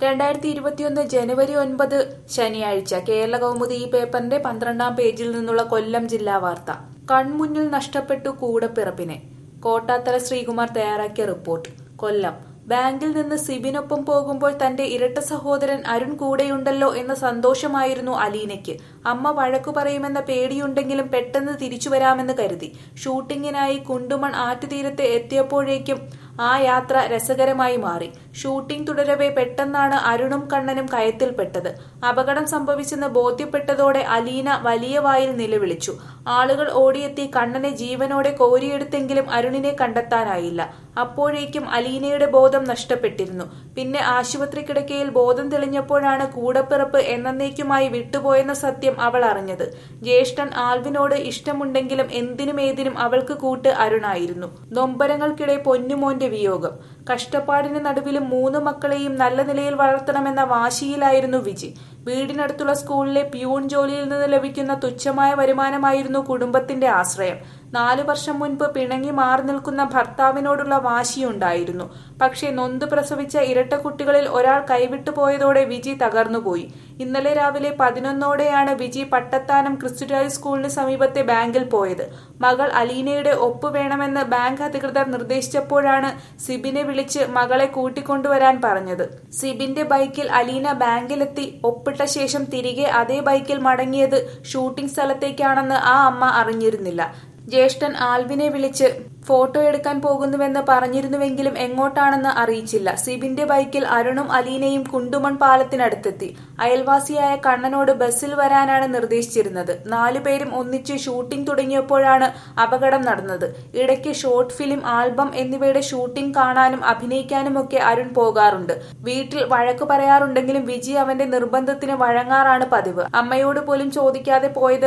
രണ്ടായിരത്തി ഇരുപത്തിയൊന്ന് ജനുവരി ഒൻപത് ശനിയാഴ്ച കേരള കൗമുദി ഈ പേപ്പറിന്റെ പന്ത്രണ്ടാം പേജിൽ നിന്നുള്ള കൊല്ലം ജില്ലാ വാർത്ത കൺമുന്നിൽ നഷ്ടപ്പെട്ടു കൂടപ്പിറപ്പിനെ കോട്ടാത്തല ശ്രീകുമാർ തയ്യാറാക്കിയ റിപ്പോർട്ട് കൊല്ലം ബാങ്കിൽ നിന്ന് സിബിനൊപ്പം പോകുമ്പോൾ തന്റെ ഇരട്ട സഹോദരൻ അരുൺ കൂടെയുണ്ടല്ലോ എന്ന സന്തോഷമായിരുന്നു അലീനയ്ക്ക് അമ്മ വഴക്കു പറയുമെന്ന പേടിയുണ്ടെങ്കിലും പെട്ടെന്ന് തിരിച്ചു വരാമെന്ന് കരുതി ഷൂട്ടിങ്ങിനായി കുണ്ടുമൺ ആറ്റുതീരത്ത് എത്തിയപ്പോഴേക്കും ആ യാത്ര രസകരമായി മാറി ഷൂട്ടിംഗ് തുടരവെ പെട്ടെന്നാണ് അരുണും കണ്ണനും കയത്തിൽപ്പെട്ടത് അപകടം സംഭവിച്ചെന്ന് ബോധ്യപ്പെട്ടതോടെ അലീന വലിയ വായിൽ നിലവിളിച്ചു ആളുകൾ ഓടിയെത്തി കണ്ണനെ ജീവനോടെ കോരിയെടുത്തെങ്കിലും അരുണിനെ കണ്ടെത്താനായില്ല അപ്പോഴേക്കും അലീനയുടെ ബോധം നഷ്ടപ്പെട്ടിരുന്നു പിന്നെ ആശുപത്രി കിടക്കയിൽ ബോധം തെളിഞ്ഞപ്പോഴാണ് കൂടപ്പിറപ്പ് എന്നേക്കുമായി വിട്ടുപോയെന്ന സത്യം അവൾ അറിഞ്ഞത് ജ്യേഷ്ഠൻ ആൽവിനോട് ഇഷ്ടമുണ്ടെങ്കിലും എന്തിനും ഏതിനും അവൾക്ക് കൂട്ട് അരുണായിരുന്നു നൊമ്പരങ്ങൾക്കിടെ പൊന്നുമോന്റെ വിയോഗം കഷ്ടപ്പാടിന് നടുവിലും മൂന്ന് മക്കളെയും നല്ല നിലയിൽ വളർത്തണമെന്ന വാശിയിലായിരുന്നു വിജി വീടിനടുത്തുള്ള സ്കൂളിലെ പ്യൂൺ ജോലിയിൽ നിന്ന് ലഭിക്കുന്ന തുച്ഛമായ വരുമാനമായിരുന്നു കുടുംബത്തിന്റെ ആശ്രയം നാലു വർഷം മുൻപ് പിണങ്ങി മാറി നിൽക്കുന്ന ഭർത്താവിനോടുള്ള വാശിയുണ്ടായിരുന്നു പക്ഷേ നൊന്ത് പ്രസവിച്ച ഇരട്ട കുട്ടികളിൽ ഒരാൾ കൈവിട്ടു പോയതോടെ വിജി തകർന്നുപോയി ഇന്നലെ രാവിലെ പതിനൊന്നോടെയാണ് വിജി പട്ടത്താനം ക്രിസ്തുരാജ് സ്കൂളിന് സമീപത്തെ ബാങ്കിൽ പോയത് മകൾ അലീനയുടെ ഒപ്പ് വേണമെന്ന് ബാങ്ക് അധികൃതർ നിർദ്ദേശിച്ചപ്പോഴാണ് സിബിനെ വിളിച്ച് മകളെ കൂട്ടിക്കൊണ്ടുവരാൻ പറഞ്ഞത് സിബിന്റെ ബൈക്കിൽ അലീന ബാങ്കിലെത്തി ഒപ്പിട്ട ശേഷം തിരികെ അതേ ബൈക്കിൽ മടങ്ങിയത് ഷൂട്ടിംഗ് സ്ഥലത്തേക്കാണെന്ന് ആ അമ്മ അറിഞ്ഞിരുന്നില്ല ജ്യേഷ്ഠൻ ആൽവിനെ വിളിച്ച് ഫോട്ടോ എടുക്കാൻ പോകുന്നുവെന്ന് പറഞ്ഞിരുന്നുവെങ്കിലും എങ്ങോട്ടാണെന്ന് അറിയിച്ചില്ല സിബിന്റെ ബൈക്കിൽ അരുണും അലീനയും കുണ്ടുമൺ പാലത്തിനടുത്തെത്തി അയൽവാസിയായ കണ്ണനോട് ബസ്സിൽ വരാനാണ് നിർദ്ദേശിച്ചിരുന്നത് നാലുപേരും ഒന്നിച്ച് ഷൂട്ടിംഗ് തുടങ്ങിയപ്പോഴാണ് അപകടം നടന്നത് ഇടയ്ക്ക് ഷോർട്ട് ഫിലിം ആൽബം എന്നിവയുടെ ഷൂട്ടിംഗ് കാണാനും അഭിനയിക്കാനുമൊക്കെ അരുൺ പോകാറുണ്ട് വീട്ടിൽ വഴക്കു പറയാറുണ്ടെങ്കിലും വിജി അവന്റെ നിർബന്ധത്തിന് വഴങ്ങാറാണ് പതിവ് അമ്മയോട് പോലും ചോദിക്കാതെ പോയത്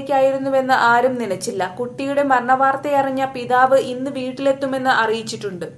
മനത്തിലേക്കായിരുന്നുവെന്ന് ആരും നനച്ചില്ല കുട്ടിയുടെ മരണവാർത്തയറിഞ്ഞ പിതാവ് ഇന്ന് വീട്ടിലെത്തുമെന്ന് അറിയിച്ചിട്ടുണ്ട്